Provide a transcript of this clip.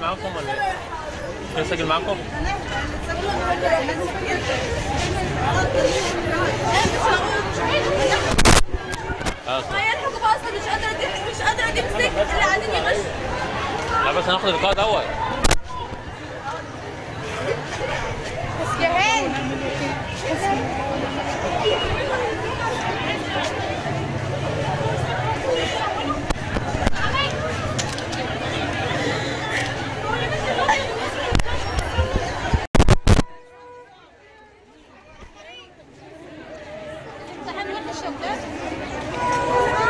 معاكم ولا ايه؟ يسجل معاكم؟ اه ما يلحقوا اصلا مش قادره اجيب مش قادره اجيب سكه اللي قاعدين يغشوا لا بس هناخد اللقاء دوت بس يا هاني امتحان وحش يا ولاد